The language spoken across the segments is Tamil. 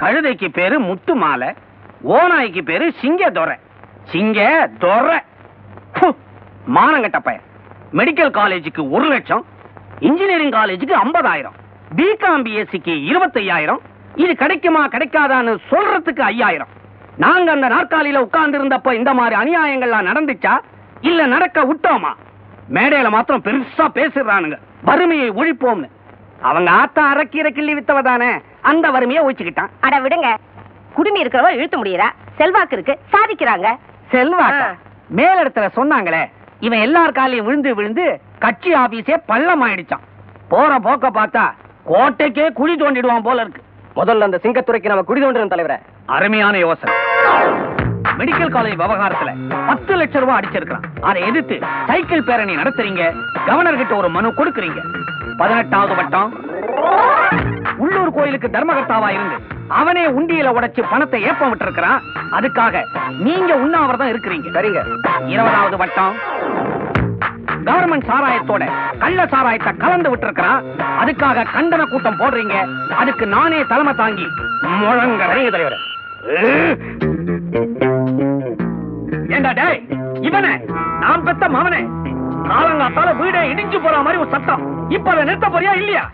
கழுதைக்கு பேரு முத்து மாலை ஓநாய்க்கு பேரு சிங்க துரை சிங்க துரை ஃபு, மானங்கட்ட பையன் மெடிக்கல் காலேஜுக்கு ஒரு லட்சம் இன்ஜினியரிங் காலேஜுக்கு ஐம்பதாயிரம் பிகாம் பிஎஸ்சிக்கு இருபத்தையாயிரம் இது கிடைக்குமா கிடைக்காதான்னு சொல்றதுக்கு ஐயாயிரம் நாங்க அந்த நாற்காலியில உட்கார்ந்து இருந்தப்ப இந்த மாதிரி அநியாயங்கள்லாம் நடந்துச்சா இல்ல நடக்க விட்டோமா மேடையில மாத்திரம் பெருசா பேசிடுறானுங்க வறுமையை ஒழிப்போம்னு அவங்க ஆத்தா அரக்கீரை கிள்ளி வித்தவ தானே அந்த வறுமையை ஒழிச்சுக்கிட்டான் அட விடுங்க குடுமி இருக்கிறவ இழுத்து முடியறா செல்வாக்கு இருக்கு சாதிக்கிறாங்க செல்வாக்கா ஆ. மேலிடத்துல சொன்னாங்களே இவன் எல்லார் காலையும் விழுந்து விழுந்து கட்சி ஆபீஸே பள்ளம் ஆயிடுச்சான் போற போக்க பார்த்தா கோட்டைக்கே குழி தோண்டிடுவான் போல இருக்கு முதல்ல அந்த சிங்கத்துறைக்கு நம்ம குடி தோன்றோம் தலைவரே அருமையான யோசனை மெடிக்கல் காலேஜ் விவகாரத்துல பத்து லட்சம் ரூபாய் அடிச்சிருக்கான் அதை எதிர்த்து சைக்கிள் பேரணி நடத்துறீங்க கவர்னர் கிட்ட ஒரு மனு கொடுக்கறீங்க பதினெட்டாவது வட்டம் உள்ளூர் கோயிலுக்கு தர்மகர்த்தாவா இருந்து அவனே உண்டியல உடைச்சு பணத்தை ஏப்பம் விட்டு அதுக்காக நீங்க உண்ணாவிரதம் இருக்கிறீங்க சரிங்க இருபதாவது வட்டம் கவர்மெண்ட் சாராயத்தோட கள்ள சாராயத்தை கலந்து விட்டு அதுக்காக கண்டன கூட்டம் போடுறீங்க அதுக்கு நானே தலைமை தாங்கி முழங்குறேன் தலைவர் ஏண்டா டேய் இவனே நான் பெத்த மவனே காலங்காத்தால வீடே இடிஞ்சு போற மாதிரி ஒரு சத்தம் இப்ப அதை நிறுத்த போறியா இல்லையா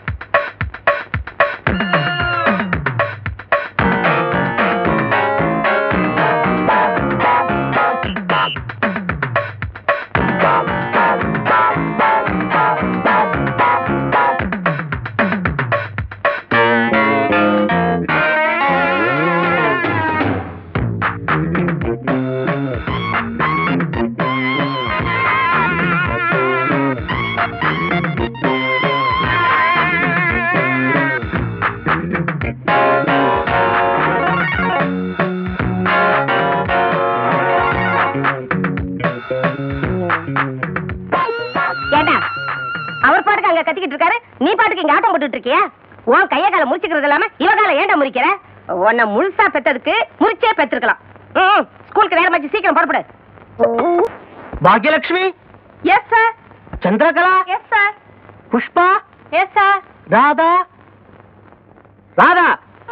ஏண்டா அவர் பாட்டுக்கு அங்க கத்திக்கிட்டு இருக்காரு நீ பாட்டுக்கு இங்க ஆட்டம் போட்டுட்டு இருக்கியா உன் கைய கால முறிச்சுக்கிறது இல்லாம இவ கால ஏண்டா முறிக்கிற உன்னை முழுசா பெத்ததுக்கு முறிச்சே பெத்திருக்கலாம் ம், ஸ்கூலுக்கு நேரமாச்சு சீக்கிரம் புறப்படு Bhagyalakshmi yes sir Chandrakala yes sir Pushpa yes sir Radha Radha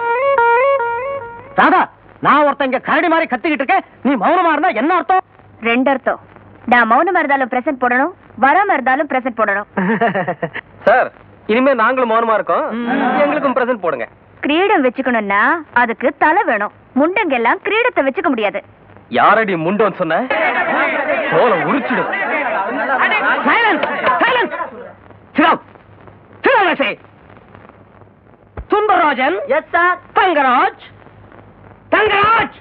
Radha நான் ஒருத்தன் இங்க கரடி மாதிரி கத்திக்கிட்டு இருக்கேன் நீ மௌனமா இருந்தா என்ன அர்த்தம் ரெண்டு அர்த்தம் நான் மௌனமா இருந்தாலும் பிரசன்ட் போடணும் வராம இருந்தாலும் பிரசன்ட் போடணும் சார் இனிமே நாங்களும் மௌனமா இருக்கோம் எங்களுக்கும் பிரசன்ட் போடுங்க கிரீடம் வச்சுக்கணும்னா அதுக்கு தலை வேணும் முண்டங்கெல்லாம் கிரீடத்தை வச்சுக்க முடியாது யாரடி முண்டோன்னு சொன்ன தோலை உரிச்சிடும் சைலன்ஸ் சைலன்ஸ் சிரம் சிரமசே Sundararajan yes sir Thangaraj Thangaraj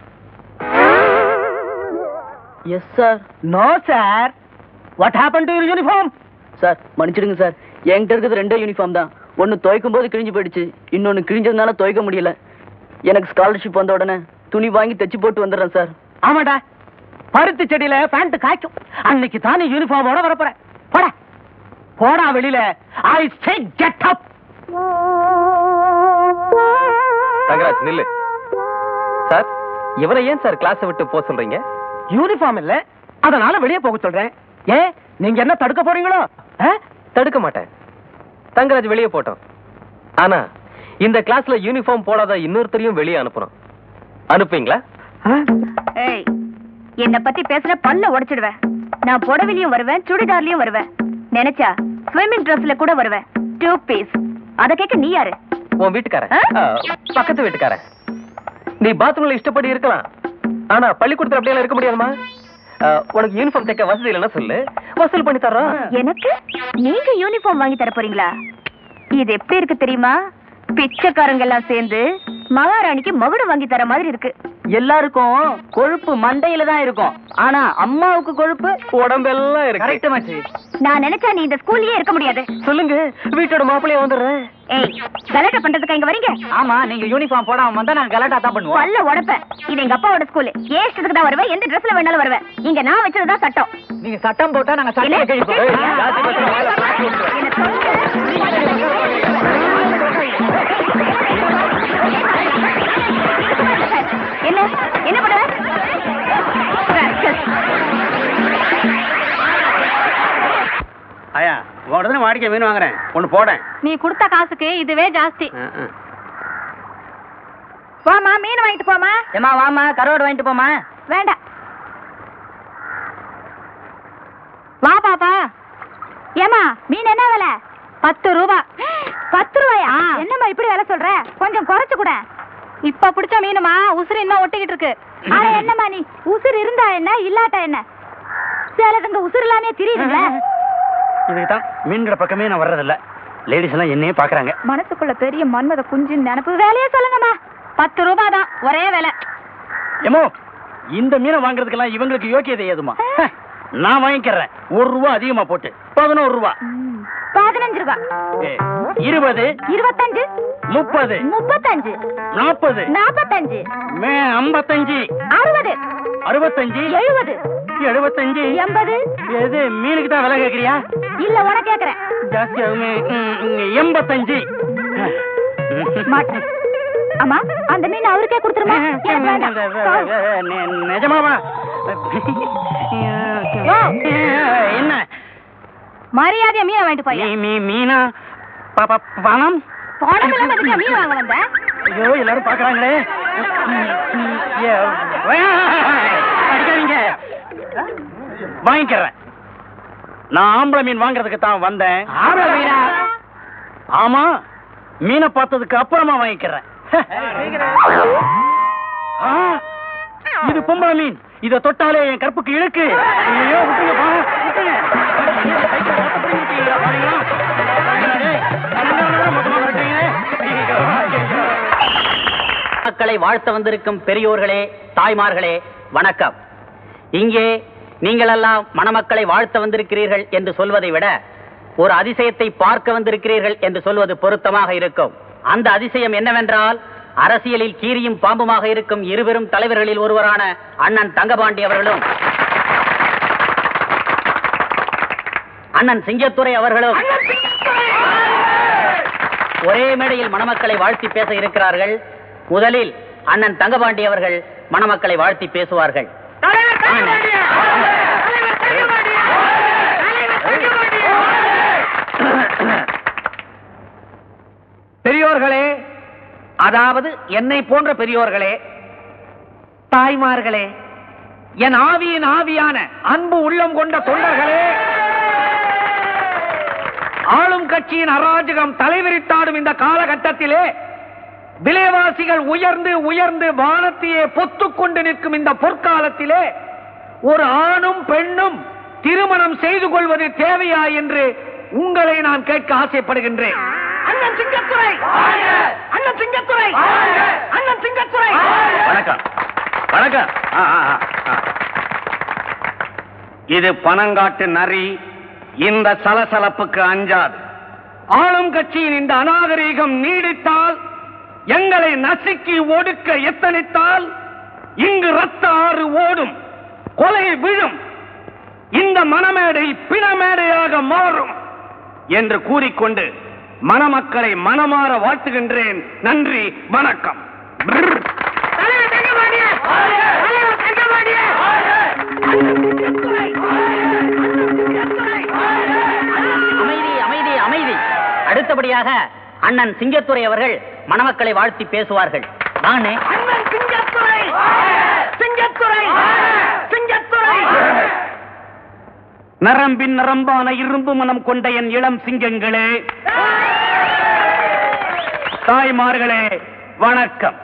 yes sir no sir what happen to your uniform sir மன்னிச்சிடுங்க சார் என்கிட்ட இருக்கிறது ரெண்டே யூனிஃபார்ம் தான் ஒன்னு துவைக்கும் போது கிழிஞ்சு போயிடுச்சு இன்னொன்னு கிழிஞ்சதுனால துவைக்க முடியல எனக்கு ஸ்காலர்ஷிப் வந்த உடனே துணி வாங்கி தைச்சு போட்டு வந்துடுறேன் சார் ஆமாடா பருத்தி செடியில பேண்ட் காய்க்கும் அன்னைக்கு தானே யூனிஃபார்மோட வரப்போற போடா போடா வெளியில ஐ சே கெட் அப் தங்கராஜ் நில்லு சார் இவரை ஏன் சார் கிளாஸை விட்டு போக சொல்றீங்க யூனிஃபார்ம் இல்ல அதனால வெளியே போக சொல்றேன் ஏ நீங்க என்ன தடுக்க போறீங்களோ ஆ? தடுக்க மாட்டேன் தங்கராஜ் வெளியே போட்டோம் ஆனா இந்த கிளாஸ்ல யூனிஃபார்ம் போடாத இன்னொருத்தரையும் வெளியே அனுப்புறோம் அனுப்புவீங்களா ஆ? ஏய் என்ன பத்தி பேசுற பல்ல உடைச்சிடுவேன் நான் புடவிலையும் வருவேன் சுடிதார்லயும் வருவேன் நினைச்சா ஸ்விம்மிங் ட்ரெஸ்ல கூட வருவேன் டூ பீஸ் அத கேட்க நீ யாரு உன் வீட்டுக்காரன் ஆ? ஆ, பக்கத்து வீட்டுக்காரன் நீ பாத்ரூம்ல இஷ்டப்படி இருக்கலாம் ஆனா பள்ளிக்கூடத்துல அப்படியெல்லாம் இருக்க முடியாதுமா ஆ, உனக்கு யூனிஃபார்ம் தைக்க வசதி இல்லைன்னா சொல்லு வசூல் பண்ணி தர்றோம் எனக்கு நீங்க யூனிஃபார்ம் வாங்கி தர போறீங்களா இது எப்படி இருக்கு தெரியுமா பிச்சைக்காரங்க எல்லாம் சேர்ந்து மகாராணிக்கு மகுடம் வாங்கி தர மாதிரி இருக்கு எல்லாருக்கும் கொழுப்பு மண்டையில தான் இருக்கும் ஆனா அம்மாவுக்கு கொழுப்பு உடம்பெல்லாம் இருக்கு கரெக்ட் மச்சி நான் நினைச்சா நீ இந்த ஸ்கூல்லயே இருக்க முடியாது சொல்லுங்க வீட்டோட மாப்பிள்ளைய வந்துடுறேன் ஏய் கலாட்டா பண்றதுக்கு இங்க வரீங்க ஆமா நீங்க யூனிஃபார்ம் போடாம வந்தா நாங்க கலாட்டா தான் பண்ணுவோம் பல்ல உடைப்பேன் இது எங்க அப்பாவோட ஸ்கூல் ஏன் இஷ்டத்துக்கு தான் வருவேன் எந்த ட்ரெஸ்ல வேணாலும் வருவேன் இங்க நான் வச்சதுதான் சட்டம் நீங்க சட்டம் போட்டா நாங்க என்ன? சட்டம் கழிப்போம் ஏய், ஜாதி பத்தி மேல பாத்து விட்டுரு. என்ன சொல்லுங்க? என்ன என்ன பண்ணுவ ஆயா உடனே வாடிக்கை மீன் வாங்குறேன் ஒன்னு போடேன் நீ கொடுத்த காசுக்கு இதுவே ஜாஸ்தி வாமா மீன் வாங்கிட்டு போமா ஏமா வாமா கரோடு வாங்கிட்டு போமா வேண்டாம் வா பாப்பா ஏமா மீன் என்ன விலை பத்து ரூபா பத்து ரூபாயா என்னம்மா இப்படி விலை சொல்ற கொஞ்சம் குறைச்சு கூட இப்ப பிடிச்ச மீனுமா உசுறு இன்னும் ஒட்டிக்கிட்டு இருக்கு ஆனா என்னம்மா நீ உசுறு இருந்தா என்ன இல்லாட்டா என்ன சேலத்துங்க உசுறு இல்லாமே தெரியுதுல்ல இதுக்கு தான் மீன்கிற பக்கமே நான் வர்றதில்ல லேடிஸ் எல்லாம் என்னையே பாக்குறாங்க மனசுக்குள்ள பெரிய மன்மத குஞ்சின் நினப்பு வேலையே சொல்லுங்கம்மா பத்து ரூபா தான் ஒரே விலை ஏமோ இந்த மீனை வாங்குறதுக்கெல்லாம் இவங்களுக்கு யோக்கியதை ஏதுமா ஹ, நான் வாங்கிக்கிறேன் ஒரு ரூபா அதிகமா போட்டு பதினோரு ரூபா பதினஞ்சு ரூபா ஏ, இருபது இருபத்தஞ்சு முப்பது முப்பத்தஞ்சு நாற்பது நாற்பத்தஞ்சு மே ஐம்பத்தஞ்சு அறுபது அறுபத்தஞ்சு எழுபது எழுபத்தஞ்சு எண்பது எது மீனுக்கு தான் விலை கேட்கறியா இல்ல உனக்கு கேக்குறேன் ஜாஸ்தி ஆகுமே ம், ம், எண்பத்தஞ்சு மாட்டேன் அம்மா அந்த மீன் அவருக்கே கொடுத்துருமா எனக்கு வேண்டாம். நெ- நிஜமாவா யோ. என்ன மரியாதையா மீனை வாங்கிட்டு போய் மீ மீ மீனா ப- ப- பணம் பணம் இல்லாம எதுக்கு மீன் வாங்க வந்த ஐயோ எல்லாரும் பாக்குறாங்களே ஏ, அடிக்காதீங்க வாங்கிக்கிறேன் நான் ஆம்பளை மீன் வாங்குறதுக்கு தான் வந்தேன் ஆமா மீனை பார்த்ததுக்கு அப்புறமா வாங்கிக்கிறேன் ஆ, இது பொம்பளை மீன் இத தொட்டாலே என் கற்புக்கு இழுக்கு ஐயோ விட்டுங்கப்பா விட்டுங்க கைக்குள்ள ரத்தம் பிடிங்கிட்டீங்களா, பாருங்களா? டேய், அண்ணா, மொத்தமா விரட்டுறீங்களே. ஐயோ. மக்களை வாழ்த்த வந்திருக்கும் பெரியோர்களே தாய்மார்களே வணக்கம் இங்கே நீங்களெல்லாம் மணமக்களை வாழ்த்த வந்திருக்கிறீர்கள் என்று சொல்வதை விட ஒரு அதிசயத்தை பார்க்க வந்திருக்கிறீர்கள் என்று சொல்வது பொருத்தமாக இருக்கும் அந்த அதிசயம் என்னவென்றால் அரசியலில் கீரியும் பாம்புமாக இருக்கும் இருவரும் தலைவர்களில் ஒருவரான அண்ணன் தங்கபாண்டி அவர்களும் அண்ணன் சிங்கத்துரை அவர்களும் ஒரே மேடையில் மணமக்களை வாழ்த்தி பேச இருக்கிறார்கள் முதலில் அண்ணன் தங்கபாண்டி அவர்கள் மணமக்களை வாழ்த்தி பேசுவார்கள் பெரியோர்களே அதாவது என்னை போன்ற பெரியோர்களே தாய்மார்களே என் ஆவியின் ஆவியான அன்பு உள்ளம் கொண்ட தொண்டர்களே ஆளும் கட்சியின் அராஜகம் தலைவிரித்தாடும் இந்த காலகட்டத்திலே விலைவாசிகள் உயர்ந்து உயர்ந்து வானத்தையே பொத்துக் கொண்டு நிற்கும் இந்த பொற்காலத்திலே ஒரு ஆணும் பெண்ணும் திருமணம் செய்து கொள்வது தேவையா என்று உங்களை நான் கேட்க ஆசைப்படுகின்றேன் அண்ணன் சிங்கத்துறை அண்ணன் சிங்கத்துறை அண்ணன் சிங்கத்துறை வணக்கம் வணக்கம் இது பனங்காட்டு நரி இந்த சலசலப்புக்கு அஞ்சாது ஆளும் கட்சியின் இந்த அநாகரீகம் நீடித்தால் எங்களை நசுக்கி ஒடுக்க எத்தனித்தால் இங்கு ரத்த ஆறு ஓடும் கொலை விழும் இந்த மணமேடை பிணமேடையாக மாறும் என்று கூறிக்கொண்டு மணமக்களை மனமாற வாழ்த்துகின்றேன் நன்றி வணக்கம் அமைதி அமைதி அமைதி அடுத்தபடியாக அண்ணன் சிங்கத்துரை அவர்கள் மணமக்களை வாழ்த்தி பேசுவார்கள் நானே நரம்பின் நரம்பான இரும்பு மனம் கொண்ட என் இளம் சிங்கங்களே தாய்மார்களே வணக்கம்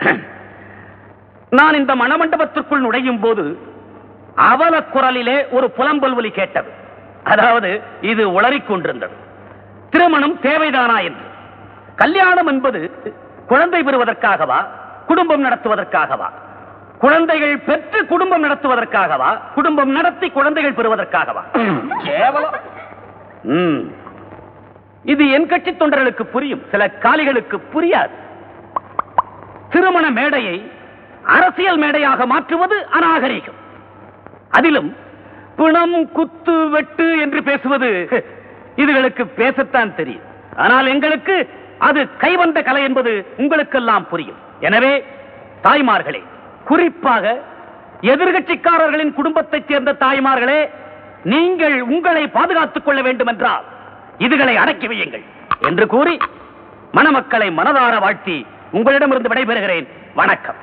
நான் இந்த மணமண்டபத்திற்குள் நுழையும் போது அவல குரலிலே ஒரு புலம்பல் ஒலி கேட்டது அதாவது இது உளறிக் கொண்டிருந்தது திருமணம் தேவைதானா என்று கல்யாணம் என்பது குழந்தை பெறுவதற்காகவா குடும்பம் நடத்துவதற்காகவா குழந்தைகள் பெற்று குடும்பம் நடத்துவதற்காகவா குடும்பம் நடத்தி குழந்தைகள் பெறுவதற்காகவா கேவலம் ம். இது என் கட்சி தொண்டர்களுக்கு புரியும் சில காலிகளுக்கு புரியாது திருமண மேடையை அரசியல் மேடையாக மாற்றுவது அநாகரீகம் அதிலும் பிணம் குத்து வெட்டு என்று பேசுவது இதுகளுக்கு பேசத்தான் தெரியும் ஆனால் எங்களுக்கு அது கைவந்த கலை என்பது உங்களுக்கெல்லாம் புரியும் எனவே தாய்மார்களே குறிப்பாக எதிர்கட்சிக்காரர்களின் குடும்பத்தைச் சேர்ந்த தாய்மார்களே நீங்கள் உங்களை பாதுகாத்துக் கொள்ள வேண்டும் என்றால் இதுகளை அடக்கி வையுங்கள் என்று கூறி மணமக்களை மனதார வாழ்த்தி உங்களிடமிருந்து விடைபெறுகிறேன் வணக்கம்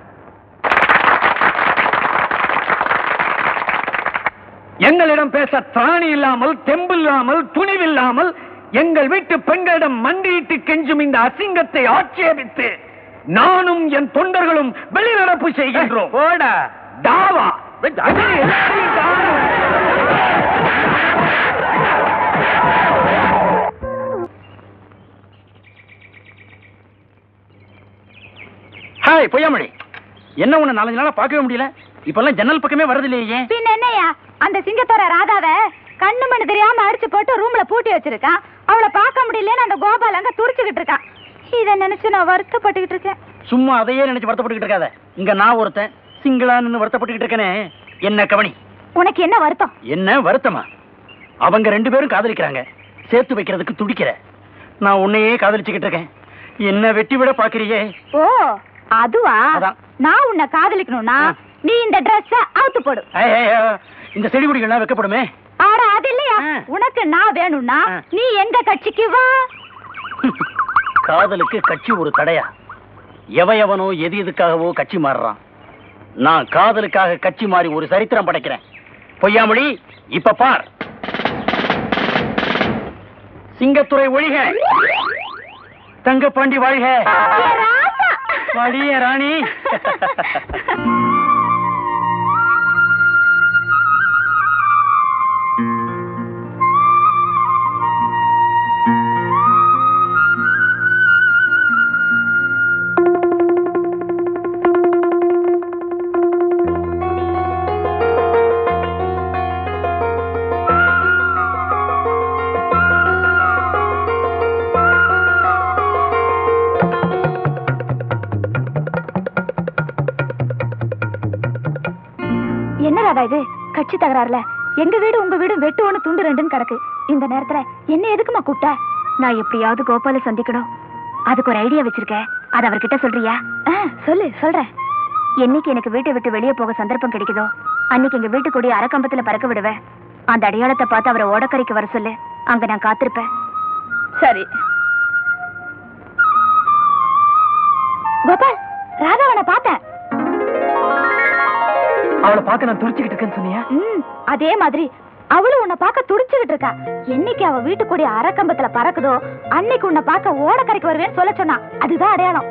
எங்களிடம் பேச திராணி இல்லாமல் தெம்பு இல்லாமல் துணிவில்லாமல் எங்கள் வீட்டு பெண்களிடம் மண்டியிட்டு கெஞ்சும் இந்த அசிங்கத்தை ஆட்சேபித்து நானும் என் தொண்டர்களும் வெளிநடப்பு செய்கின்றோம் போடா தாவா ஹாய் பொய்யாமொழி என்ன உன்னை நாலஞ்சு நாளா பார்க்கவே முடியல இப்பெல்லாம் ஜன்னல் பக்கமே வரது இல்லையே பின்ன என்னையா அந்த சிங்கத்தோட ராதாவ கண்ணு மண்ணு தெரியாம அடிச்சு போட்டு ரூம்ல பூட்டி வச்சிருக்கான் அவளை பார்க்க முடியலன்னு அந்த கோபால் அங்க துடிச்சுக்கிட்டு இருக்கான் இத நினைச்சு நான் வருத்தப்பட்டுக்கிட்டு இருக்கேன் சும்மா அதையே நினைச்சு வருத்தப்பட்டுக்கிட்டு இருக்காத இங்க நான் ஒருத்தன் சிங்கிளா நின்னு வருத்தப்பட்டுக்கிட்டு இருக்கேனே என்ன கவனி உனக்கு என்ன வருத்தம் என்ன வருத்தமா அவங்க ரெண்டு பேரும் காதலிக்கிறாங்க சேர்த்து வைக்கிறதுக்கு துடிக்கிற நான் உன்னையே காதலிச்சுக்கிட்டு இருக்கேன் என்ன வெட்டி விட பாக்குறியே ஓ அதுவா அதான். நான் உன்னை காதலிக்கணும்னா ஆ. நீ இந்த Dress அவுத்து போடு ஏய், ஏய், ஏய், இந்த செடி கொடிகள்லாம் வைக்கப்படுமே ஆட அது இல்லையா ஆ. உனக்கு நான் வேணும்னா ஆ. நீ எங்க கட்சிக்கு வா காதலுக்கு கட்சி ஒரு தடையா எவ எவனோ எது எதுக்காகவோ கட்சி மாறுறான் நான் காதலுக்காக கட்சி மாறி ஒரு சரித்திரம் படைக்கிறேன் பொய்யாமொழி இப்ப பார் சிங்கத்துறை ஒழிக தங்கப்பாண்டி வாழ்க ஏ ராசா. வாடிய ராணி என்ன ராதா இது கட்சி தகராறுல எங்க வீடு உங்க வீடு வெட்டு ஒண்ணு துண்டு ரெண்டுன்னு கிடக்கு இந்த நேரத்துல என்ன எதுக்குமா கூப்பிட்ட நான் எப்படியாவது கோபால சந்திக்கணும் அதுக்கு ஒரு ஐடியா வச்சிருக்கேன் அது அவர்கிட்ட சொல்றியா சொல்லு சொல்றேன் என்னைக்கு எனக்கு வீட்டை விட்டு வெளியே போக சந்தர்ப்பம் கிடைக்குதோ அன்னைக்கு எங்க வீட்டுக்குடி அரைக்கம்பத்துல பறக்க விடுவேன் அந்த அடையாளத்தை பார்த்து அவரை ஓடக்கரைக்கு வர சொல்லு அங்க நான் காத்திருப்பேன் சரி கோபால் ராதாவனை பார்த்தேன் அவளை பார்க்க நான் துடிச்சுக்கிட்டு இருக்கேன்னு சொன்னியா ம், அதே மாதிரி அவளும் உன்னை பார்க்க துடிச்சுக்கிட்டு இருக்கா என்னைக்கு அவ வீட்டுக்குடி அரைக்கம்பத்துல பறக்குதோ அன்னைக்கு உன்னை பார்க்க ஓடக்கரைக்கு வருவேன்னு சொல்ல சொன்னா அதுதான் அடையாளம்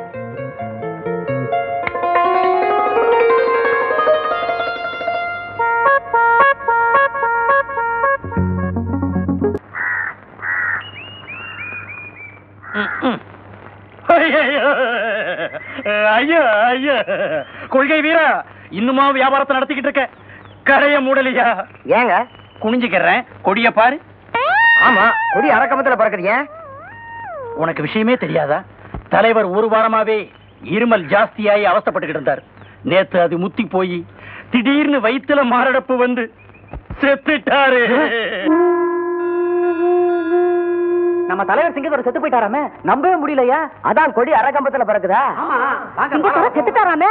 ஐயோ ஐயோ கொள்கை வீரா இன்னுமா வியாபாரத்தை நடத்திக்கிட்டு இருக்க கரைய மூடலையா ஏங்க குனிஞ்சுக்கிறேன் கொடிய பாரு ஆமா கொடி அரக்கமத்துல பறக்குறீங்க உனக்கு விஷயமே தெரியாதா தலைவர் ஒரு வாரமாவே இருமல் ஜாஸ்தியாகி அவஸ்தைப்பட்டுக்கிட்டு இருந்தார் நேத்து அது முத்தி போய் திடீர்னு வயித்துல மாரடைப்பு வந்து செத்துட்டாரு நம்ம தலைவர் சிங்கத்தோட செத்து போயிட்டாராமே நம்பவே முடியலையா அதான் கொடி அரக்கம்பத்துல பறக்குதா சிங்கத்தோட செத்துட்டாராமே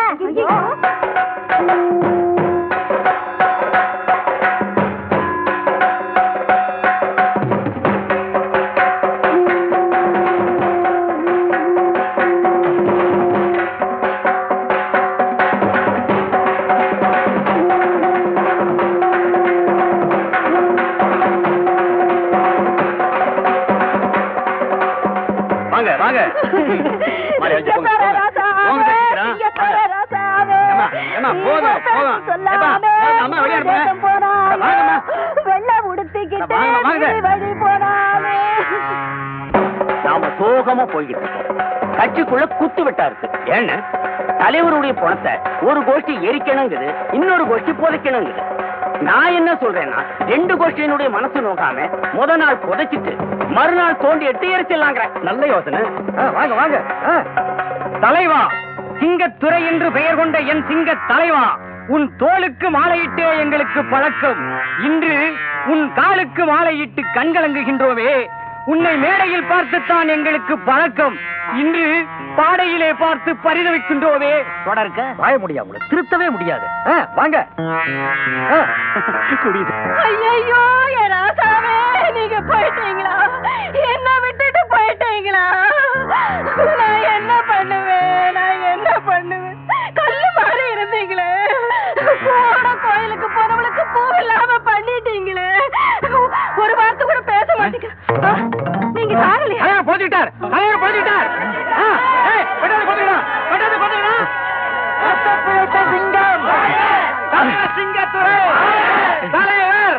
வாங்க வாங்க மாலை வச்சு போங்க, போங்க. போங்க, வச்சுக்கிறேன். வாங்க. ஏம்மா, ஏம்மா, போதும், போதும். ஏப்பா, போதும், அம்மா, வெளியே இருப்பேன். வாங்கம்மா. வெள்ளம் உடுத்திக்கிட்டு வாங்க, வாங்க. வழி போனாலே நாம சோகமா போய்கிட்டு இருக்கோம் கட்சிக்குள்ள குத்து விட்டா இருக்கு ஏன்னு தலைவருடைய பணத்தை ஒரு கோஷ்டி எரிக்கணுங்குது இன்னொரு கோஷ்டி புதைக்கணுங்குது நான் என்ன சொல்றேன்னா ரெண்டு கோஷ்டியினுடைய மனசு நோக்காம முத நாள் புதைச்சிட்டு மறுநாள் தோண்டி எடுத்து எரிச்சிடலாங்கிற நல்ல யோசனை வாங்க வாங்க தலைவா சிங்கத்துறை என்று பெயர் கொண்ட என் சிங்க தலைவா உன் தோளுக்கு மாலையிட்டே எங்களுக்கு பழக்கம் இன்று உன் காலுக்கு மாலையிட்டு கண்கலங்குகின்றோமே உன்னை மேடையில் பார்த்துத்தான் எங்களுக்கு பழக்கம் இன்று பாடையிலே பார்த்து பரிதவிக்கின்றோமே தொடர்க்க வாய முடியாது திருத்தவே முடியாது ஆ, வாங்க ஆ. ஐயோ என் ராசாவே நீங்க போயிட்டீங்களா என்ன விட்டுட்டு போயிட்டீங்களா நான் என்ன பண்ணுவேன் நான் என்ன பண்ணுவேன் புரிஞ்சுட்டார் தலைவர் புரிஞ்சுட்டார் ஆ, ஏய், கொண்டாந்து கொண்டுடா கொண்டாந்து கொண்டுடா சிங்கம் சிங்கத்துறை தலைவர்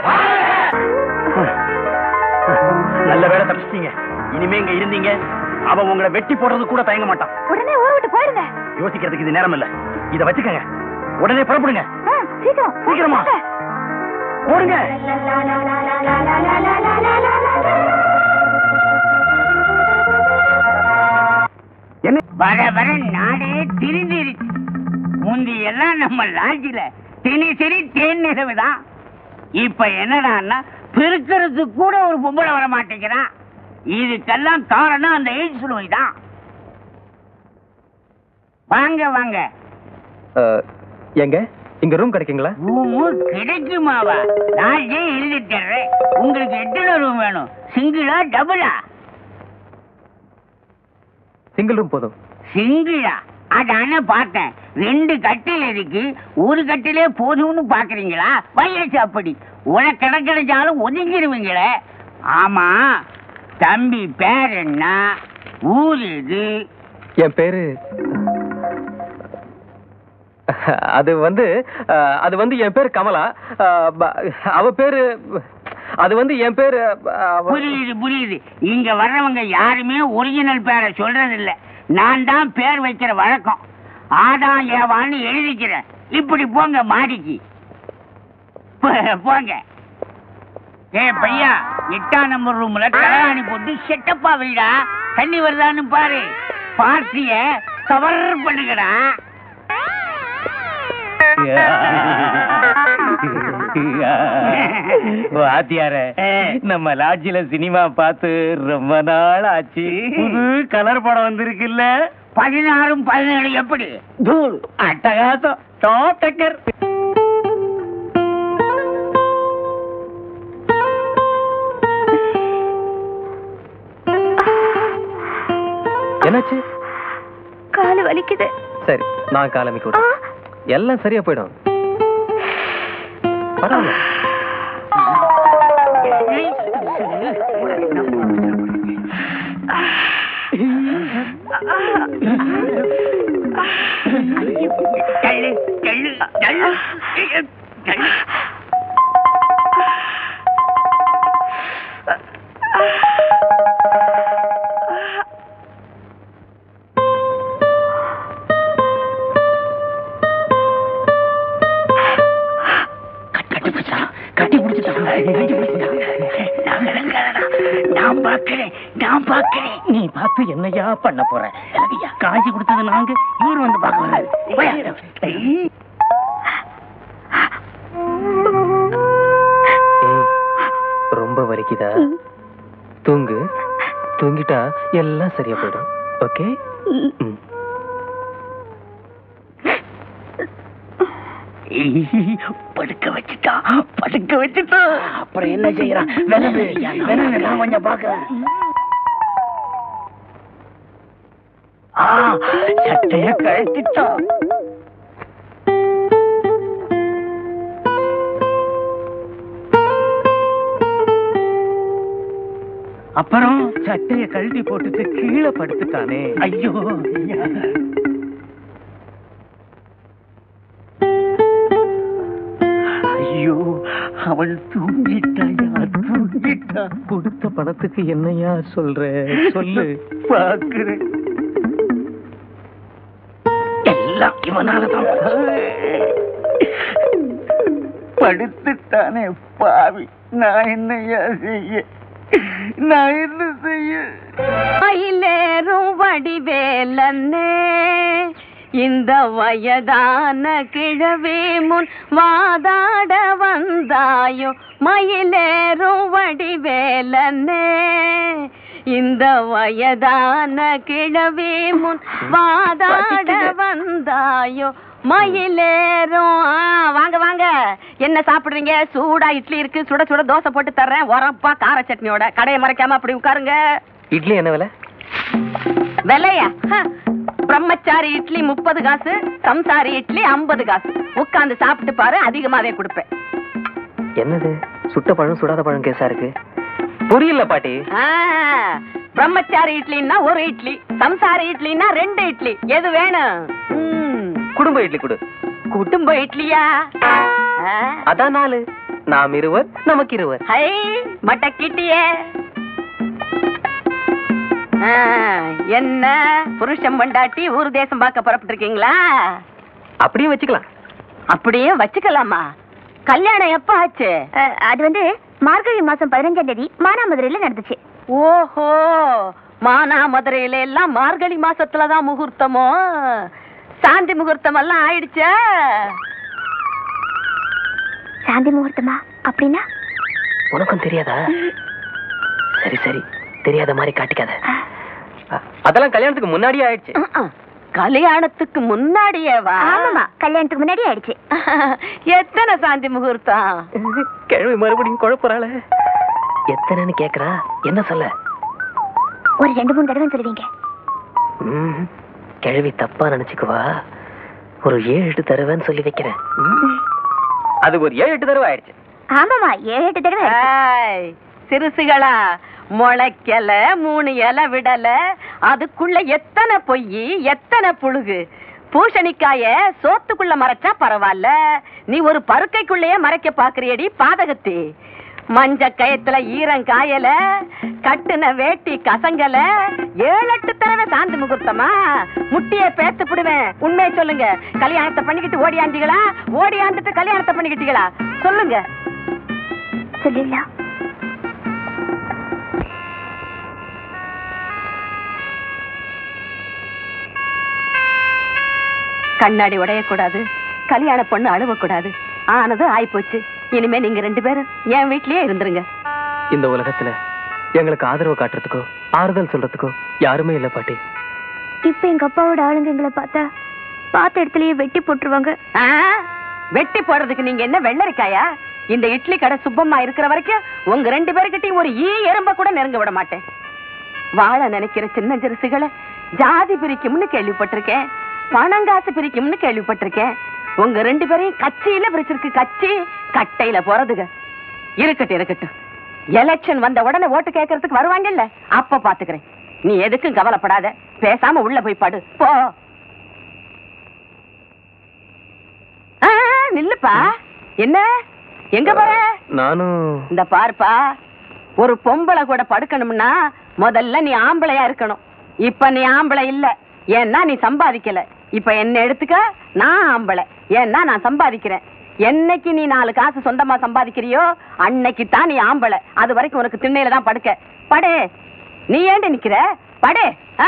நல்ல வேலை தப்பிச்சிட்டீங்க இனிமே இங்க இருந்தீங்க அவன் உங்களை வெட்டி போடுறது கூட தயங்க மாட்டான் உடனே ஊரை விட்டு போயிருங்க யோசிக்கிறதுக்கு இது நேரம் இல்ல இத வச்சுக்கங்க உடனே புறப்படுங்க ஆ, சீக்கிரம் சீக்கிரமா. ஓடுங்க என்ன வர வர நாடே திரிஞ்சிருச்சு முந்தி எல்லாம் நம்ம லாட்ஜில தினசரி தேன் நிலவுதான் இப்ப என்னடான்னா பெருக்கிறதுக்கு கூட ஒரு பொம்பளை வர மாட்டேங்கிறான் இதுக்கெல்லாம் காரணம் அந்த எய்ட்ஸ் நோய் தான் வாங்க வாங்க எங்க இங்க ரூம் கிடைக்குங்களா ரூமு கிடைக்குமாவா லாட்ஜே எழுதி தர்றேன் உங்களுக்கு எத்தனை ரூம் வேணும் சிங்கிளா டபுளா சிங்கிள் ரூம் போதும் சிங்கிளா அதானே பார்த்தேன் ரெண்டு கட்டில் இருக்கு ஒரு கட்டிலே போதும்னு பாக்குறீங்களா வயசு அப்படி உனக்கு கிடைச்சாலும் ஒதுங்கிடுவீங்களே ஆமா தம்பி பேர் என்ன ஊர் இது என் பேரு அது வந்து அஹ், அது வந்து என் பேரு கமலா அஹ், ப- அவ பேரு அது வந்து என் பேரு அஹ், அவ- புரியுது புரியுது இங்க வர்றவங்க யாருமே ஒரிஜினல் பேரை சொல்றது இல்ல நான் தான் பேர் வைக்கிற வழக்கம் ஆதான் ஏவான்னு எழுதிக்கிறேன் இப்படி போங்க மாடிக்கு போ- போங்க ஏ பையா எட்டாம் நம்பர் ரூம்ல தலைவாணி போட்டு செட்டப்பா வைடா தண்ணி வருதான்னு பாரு பார்ட்டிய கவர் பண்ணுங்கடா வாத்தியார நம்ம லாட்ஜில சினிமா பார்த்து ரொம்ப நாள் ஆச்சு புது கலர் படம் வந்திருக்குல்ல பதினாறும் பதினேழு எப்படி தூள் அட்டகாசம் டாப் டக்கர் என்னாச்சு காலு வலிக்குது சரி நான் காலமிக்க விடுறேன் எல்லாம் சரியா போயிடும் பரவாயில்ல தள்ளு தள்ளு தள்ளு தள்ளு கட்டி பிடிச்சான் கட்டி பிடிச்சிட்டான் கட்டி பிடிச்சிட்டான் நான் விளங்காதடா. நான் பார்க்கிறேன் நான் பார்க்கிறேன் நீ பார்த்து என்னையா பண்ண போற காசு கொடுத்தது நாங்க இவர் வந்து பார்க்க வர்றாரு போயா. ஐய். ஏய், ரொம்ப வலிக்குதா தூங்கு தூங்கிட்டா எல்லாம் சரியா போயிடும் ஓகே ம். ஐய், படுக்க வச்சுட்டா படுக்க வச்சுட்டா அப்புறம் என்ன செய்யறான் விலங்கு விலங்கு நான் கொஞ்சம் பாக்குறேன் ஆ சட்டைய கழட்டிட்டான் அப்புறம் சட்டைய கழட்டி போட்டுட்டு கீழே படுத்துட்டானே ஐயோ ஐயோ அவள் தூங்கிட்டாயா தூங்கிட்டா கொடுத்த பணத்துக்கு என்னையா சொல்ற சொல்லு பாக்குறேன் எல்லாம் இவனாலதான் படுத்துட்டானே பாவி நான் என்னையா செய்ய நான் என்ன செய்ய மயிலேறும் வடிவேலன்னே இந்த வயதான கிழவி முன் வாதாட வந்தாயோ மயிலேறும் வடிவேலன்னே இந்த வயதான கிழவி முன் வாதாட வந்தாயோ மயிலேறும் ஆ, வாங்க வாங்க என்ன சாப்பிடுறீங்க சூடா இட்லி இருக்கு சுட சுட தோசை போட்டு தர்றேன் உரப்பா கார சட்னியோட கடையை மறைக்காம அப்படி உட்காருங்க இட்லி என்ன விலை விலையா ஹ, பிரம்மச்சாரி இட்லி முப்பது காசு சம்சாரி இட்லி ஐம்பது காசு உட்கார்ந்து சாப்பிட்டு பாரு அதிகமாவே கொடுப்பேன் என்னது சுட்ட பழம் சுடாத பழம் கேஸா இருக்கு புரியல பாட்டி ஆ, பிரம்மச்சாரி இட்லின்னா ஒரு இட்லி சம்சார இட்லின்னா ரெண்டு இட்லி எது வேணும் ம், குடும்ப இட்லி கொடு குடும்ப இட்லியா ஆ, அதான் நாலு நாம் இருவர் நமக்கு இருவர் ஹை மட்டக்கிட்டியே ஆ, என்ன புருஷன் பண்டாட்டி ஊர் தேசம் பார்க்க புறப்பட்டிருக்கீங்களா அப்படியே வச்சுக்கலாம் அப்படியே வச்சுக்கலாமா கல்யாணம் எப்ப ஆச்சு அது வந்து மார்கழி மாசம் பதினஞ்சாம் தேதி மானாமதுரையில நடந்துச்சு ஓஹோ மானாமதுரையில எல்லாம் மார்கழி மாசத்துலதான் முகூர்த்தமோ சாந்தி முகூர்த்தம் எல்லாம் ஆயிடுச்சா சாந்தி முகூர்த்தமா அப்படின்னா உனக்கும் தெரியாதா சரி சரி தெரியாத மாதிரி காட்டிக்காத அ- அதெல்லாம் கல்யாணத்துக்கு முன்னாடியே ஆயிடுச்சு ம்ம். கல்யாணத்துக்கு முன்னாடியே வா ஆமாமா கல்யாணத்துக்கு முன்னாடி ஆயிடுச்சு எத்தனை சாந்தி முகூர்த்தம் கிழவி மறுபடியும் குழப்பறாள எத்தனைன்னு கேக்குறா என்ன சொல்ல ஒரு ரெண்டு மூணு தடவை சொல்லுவீங்க ம், கிழவி தப்பா நினைச்சுக்குவா ஒரு ஏழு எட்டு தடவைன்னு சொல்லி வைக்கிறேன் ம். அது ஒரு ஏழு எட்டு தடவை ஆயிடுச்சு ஆமாமா ஏழு எட்டு தடவை ஆயிடுச்சு. ஏய், சிறுசுகளா முளைக்கல மூணு இலை விடல அதுக்குள்ள எத்தனை பொய் எத்தனை புழுகு பூசணிக்காய சோத்துக்குள்ள மறைச்சா பரவாயில்ல நீ ஒரு பருக்கைக்குள்ளேயே மறைக்க பாக்குறியடி பாதகத்தி மஞ்ச கயத்துல ஈரம் காயல கட்டுன வேட்டி கசங்கல ஏழு எட்டு தடவை சாந்தி முகூர்த்தமா முட்டிய பேத்து பிடுவேன் உண்மையை சொல்லுங்க கல்யாணத்தை பண்ணிக்கிட்டு ஓடியாந்தீங்களா ஓடியாந்துட்டு கல்யாணத்தை பண்ணிக்கிட்டீங்களா சொல்லுங்க சொல்லிடலாம் கண்ணாடி உடையக்கூடாது கல்யாண பொண்ணு அழுவக்கூடாது ஆனது ஆயிப்போச்சு இனிமே நீங்க ரெண்டு பேரும் என் வீட்லயே இருந்துருங்க இந்த உலகத்துல எங்களுக்கு ஆதரவு காட்டுறதுக்கோ ஆறுதல் சொல்றதுக்கோ யாருமே இல்ல பாட்டி இப்ப எங்க அப்பாவோட ஆளுங்க எங்களை பார்த்தா பார்த்த இடத்துலயே வெட்டி போட்டுருவாங்க ஆ? வெட்டி போடுறதுக்கு நீங்க என்ன வெள்ளரிக்காயா இந்த இட்லி கடை சுப்பம்மா இருக்கிற வரைக்கும் உங்க ரெண்டு பேருக்கிட்டையும் ஒரு ஈ எறும்ப கூட நெருங்க விட மாட்டேன் வாழ நினைக்கிற சின்ன சிறுசுகளை ஜாதி பிரிக்கும்னு கேள்விப்பட்டிருக்கேன் பணங்காசு பிரிக்கும்னு கேள்விப்பட்டிருக்கேன் உங்க ரெண்டு பேரையும் கட்சியில பிரிச்சிருக்கு கட்சி கட்டையில போறதுங்க இருக்கட்டும் இருக்கட்டும் எலெக்ஷன் வந்த உடனே ஓட்டு கேட்கறதுக்கு வருவாங்கல்ல அப்ப பாத்துக்கிறேன் நீ எதுக்கும் கவலைப்படாத பேசாம உள்ள போய் படு போ ஆ, நில்லுப்பா என்ன எங்க போற நானும் இந்த பாருப்பா ஒரு பொம்பளை கூட படுக்கணும்னா முதல்ல நீ ஆம்பளையா இருக்கணும் இப்ப நீ ஆம்பளை இல்ல ஏன்னா நீ சம்பாதிக்கல இப்ப என்ன எடுத்துக்க நான் ஆம்பளை ஏன்னா நான் சம்பாதிக்கிறேன் என்னைக்கு நீ நாலு காசு சொந்தமா சம்பாதிக்கிறியோ அன்னைக்கு தான் நீ ஆம்பளை அது வரைக்கும் உனக்கு திண்ணையில தான் படுக்க படு நீ ஏண்டி நிக்கிற படு ஆ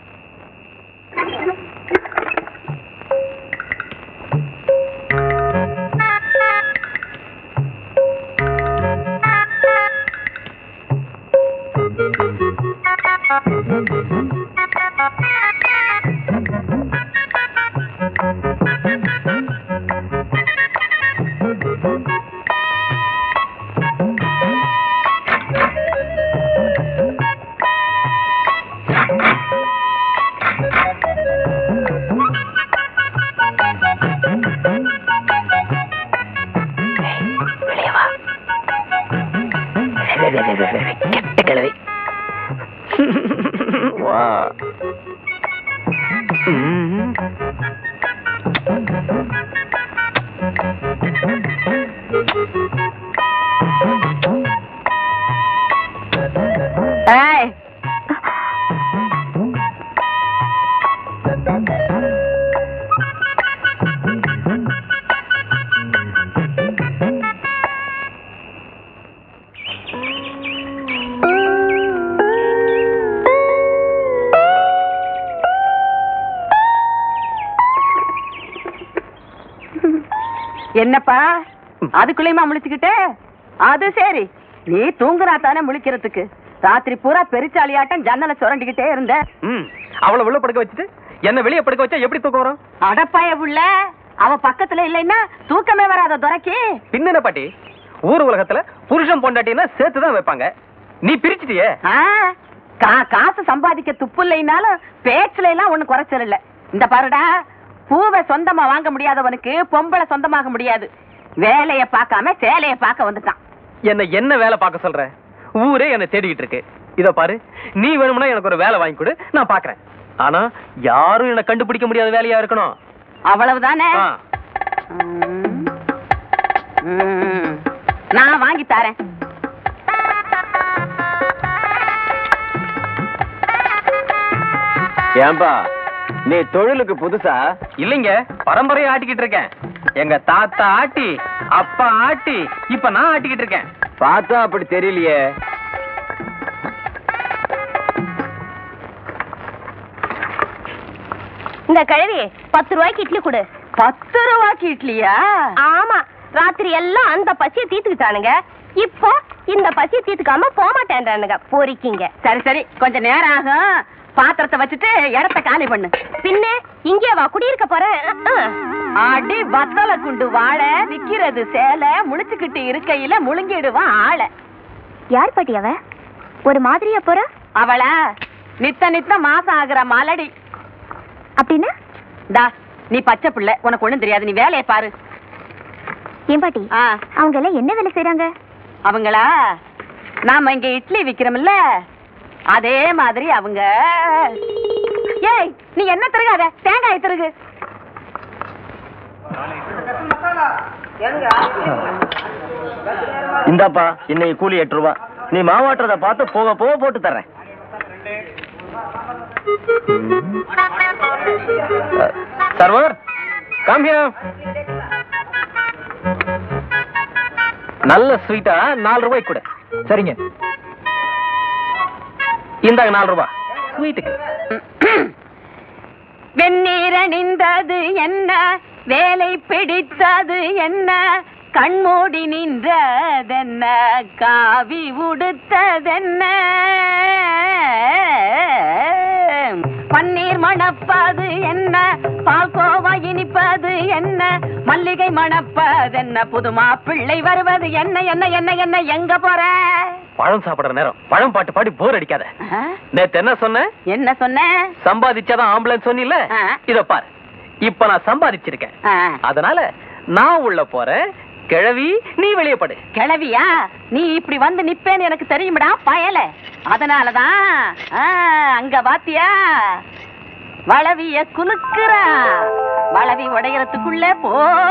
வெளியே வா வே, வே, வே, வே, வே, வே, கெட்ட கிழவி வா ம். ஏய் என்னப்பா அதுக்குள்ளேயுமா முழிச்சுக்கிட்டே அது சரி நீ தூங்குறா தானே முழிக்கிறதுக்கு ராத்திரி பூரா பெருச்சாலியாட்டம் ஜன்னலை சுரண்டிக்கிட்டே இருந்த ம். அவளை உள்ள படுக்க வச்சுட்டு என்ன வெளியே படுக்க வச்சா எப்படி தூக்கம் வரும் அடப்பாய உள்ள அவ பக்கத்துல இல்லைன்னா தூக்கமே வராத துரைக்கு பின்னென்ன பாட்டி ஊர் உலகத்துல புருஷன் பொண்டாட்டின்னா சேர்த்து தான் வைப்பாங்க நீ பிரிச்சிட்டியே ஆ, கா- காசு சம்பாதிக்க துப்பு இல்லைனாலும் பேச்சுல எல்லாம் ஒண்ணு குறைச்சல் இல்ல இந்த பாருடா பூவை சொந்தமா வாங்க முடியாதவனுக்கு பொம்பளை சொந்தமாக முடியாது வேலைய பார்க்காம சேலைய பார்க்க வந்துட்டான் என்ன என்ன வேலை பார்க்க சொல்ற ஊரே என்ன தேடிக்கிட்டு இருக்கு இத பாரு நீ வேணும்னா எனக்கு ஒரு வேலை வாங்கி கொடு நான் பாக்குறேன் ஆனா யாரும் என்ன கண்டுபிடிக்க முடியாத வேலையா இருக்கணும் அவ்வளவுதானே ஆ. ம். ம். நான் வாங்கி தரேன் ஏன்பா நீ தொழிலுக்கு புதுசா இல்லைங்க பரம்பரையா ஆட்டிக்கிட்டு இருக்கேன் எங்க தாத்தா ஆட்டி அப்பா ஆட்டி இப்ப நான் ஆட்டிக்கிட்டு இருக்கேன் பார்த்தா அப்படி தெரியலையே இந்த கழுவி பத்து ரூபாய்க்கு இட்லி கொடு பத்து ரூபாய்க்கு இட்லியா ஆமா ராத்திரி எல்லாம் அந்த பசியை தீத்துக்கிட்டானுங்க இப்போ இந்த பசியை தீத்துக்காம போக மாட்டேன்றானுங்க பொறிக்கிங்க சரி சரி கொஞ்சம் நேரம் ஆகும் பாத்திரத்தை வச்சுட்டு இடத்த காலி பண்ணு பின்ன இங்கே வா குடியிருக்க போறேன் அஹ், அஹ். அடி வத்தல குண்டு வாழை விக்கிறது சேலை முழிச்சுக்கிட்டு இருக்கையில முழுங்கிடுவான் ஆளை யார் பாட்டி அவ ஒரு மாதிரியா போற அவளா நித்த நித்த மாசம் ஆகுற மலடி அப்படின்னா டா நீ பச்சை பிள்ளை உனக்கு ஒண்ணும் தெரியாது நீ வேலையை பாரு ஏன் பாட்டி ஆ அவங்க எல்லாம் என்ன வேலை செய்றாங்க அவங்களா நாம இங்க இட்லி விக்கிறோம்ல அதே மாதிரி அவங்க ஏய் நீ என்ன திருகாத தேங்காய் திருகு இந்தாப்பா இன்னைக்கு கூலி எட்டு ரூபா நீ மாவாட்டுறத பார்த்து போக போக போட்டு தர்றேன் சர்வர் கம் நல்ல ஸ்வீட்டா நாலு ரூபாய்க்கு கூட சரிங்க இந்தாங்க நாலு ரூபாய் ஸ்வீட்டுக்கு வெந்நீர் அணிந்தது என்ன வேலை பிடித்தது என்ன கண்மூடி நின்றதென்ன காவி உடுத்ததென்ன பன்னீர் மணப்பது என்ன பால்கோவா இனிப்பது என்ன மல்லிகை மணப்பதென்ன புதுமா பிள்ளை வருவது என்ன என்ன என்ன என்ன எங்க போற பழம் சாப்பிடுற நேரம் பழம் பாட்டு பாடி போர் அடிக்காத ஆ? நேத்து என்ன சொன்ன என்ன சொன்ன சம்பாதிச்சாதான் ஆம்புலன்ஸ் சொன்னில ஆ. இத பாரு இப்ப நான் சம்பாதிச்சிருக்கேன் ஆ. அதனால நான் உள்ள போறேன் கிழவி நீ வெளியே படு கிளவியா நீ இப்படி வந்து நிப்பேன்னு எனக்கு தெரியுமடா பயல அதனாலதான் ஆ, அங்க பாத்தியா வளவிய குலுக்குறா வளவி உடையறதுக்குள்ள போ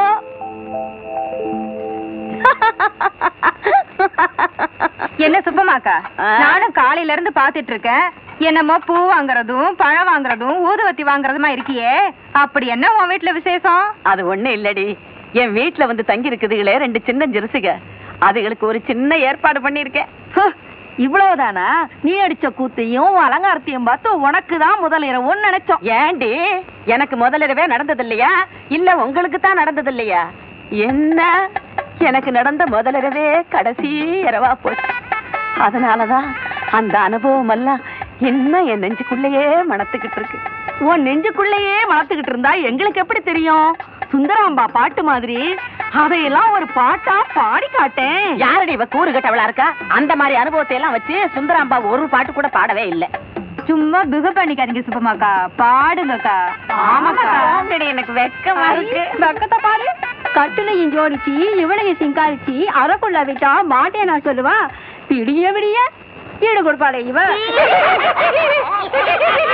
என்ன சுப்பமாக்கா ஆ? நானும் காலையில இருந்து பாத்துட்டு இருக்கேன் என்னமோ பூ வாங்குறதும் பழம் வாங்குறதும் ஊதுவத்தி வாங்குறதுமா இருக்கியே அப்படி என்ன உன் வீட்டுல விசேஷம் அது ஒண்ணு இல்லடி என் வீட்டுல வந்து தங்கி இருக்குதுகளே ரெண்டு சின்ன ஜெருசுக அதுகளுக்கு ஒரு சின்ன ஏற்பாடு பண்ணிருக்கேன் இவ்வளவுதானா நீ அடிச்ச கூத்தையும் அலங்காரத்தையும் பார்த்து உனக்கு தான் முதல் இரவுன்னு நினைச்சோம் ஏண்டி எனக்கு முதலிரவே நடந்தது இல்லையா இல்ல உங்களுக்கு தான் நடந்தது இல்லையா என்ன எனக்கு நடந்த முதலிரவே கடைசி இரவா போச்சு அதனாலதான் அந்த அனுபவம் எல்லாம் இன்னும் என் நெஞ்சுக்குள்ளேயே மணத்துக்கிட்டு இருக்கு உன் நெஞ்சுக்குள்ளேயே வளர்த்துக்கிட்டு இருந்தா எங்களுக்கு எப்படி தெரியும் சுந்தராம்பா பாட்டு மாதிரி அதையெல்லாம் ஒரு பாட்டா பாடி காட்டேன் யாரடி இவ கூறு கட்டவளா இருக்கா அந்த மாதிரி அனுபவத்தை எல்லாம் வச்சு சுந்தராம்பா ஒரு பாட்டு கூட பாடவே இல்லை சும்மா பிக பண்ணிக்காதீங்க சுப்பமாக்கா பாடுங்கக்கா போங்கடி, எனக்கு வெக்கமா இருக்கு பக்கத்தை பாரு கட்டுலையும் ஜோடிச்சு இவளையும் சிங்காரிச்சு அறக்குள்ள விட்டா மாட்டே நான் சொல்லுவா விடிய விடிய ஈடு கொடுப்பாளே இவ